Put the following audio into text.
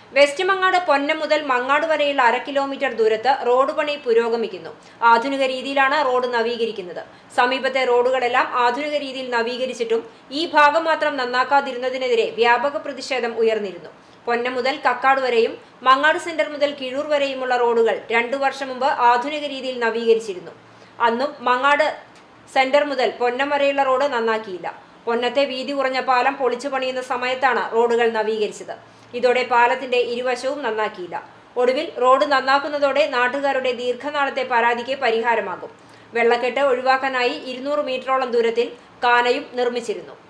west Mangad പൊന്നം മുതൽ മങ്ങാട് വരെയുള്ള അര കിലോമീറ്റർ ദൂരത്ത് റോഡ് പണി പുരോഗമിക്കുന്നു ആധുനിക രീതിയിലാണ് റോഡ് നവീകരിക്കുന്നത് സമീപത്തെ റോഡുകളെല്ലാം ആധുനിക രീതിയിൽ നവീകരിച്ചിട്ടും ഈ ഭാഗം മാത്രം നന്നാക്കാതിരുന്നതിനെതിരെ വ്യാപക പ്രതിഷേധം ഉയർന്നിരുന്നു പൊന്നം മുതൽ കക്കാട് വരെയും മങ്ങാട് സെന്റർ മുതൽ കിഴൂർ വരെയുമുള്ള റോഡുകൾ രണ്ടു വർഷം മുമ്പ് ആധുനിക രീതിയിൽ നവീകരിച്ചിരുന്നു അന്നും മങ്ങാട് സെന്റർ മുതൽ പൊന്നം വരെയുള്ള റോഡ് നന്നാക്കിയില്ല പൊന്നത്തെ വീതി കുറഞ്ഞ പാലം പൊളിച്ചു പണിയുന്ന സമയത്താണ് റോഡുകൾ നവീകരിച്ചത് ഇതോടെ പാലത്തിന്റെ ഇരുവശവും നന്നാക്കിയില്ല ഒടുവിൽ റോഡ് നന്നാക്കുന്നതോടെ നാട്ടുകാരുടെ ദീർഘനാളത്തെ പരാതിക്ക് പരിഹാരമാകും വെള്ളക്കെട്ട് ഒഴിവാക്കാനായി ഇരുന്നൂറ് മീറ്ററോളം ദൂരത്തിൽ കാനയും നിർമ്മിച്ചിരുന്നു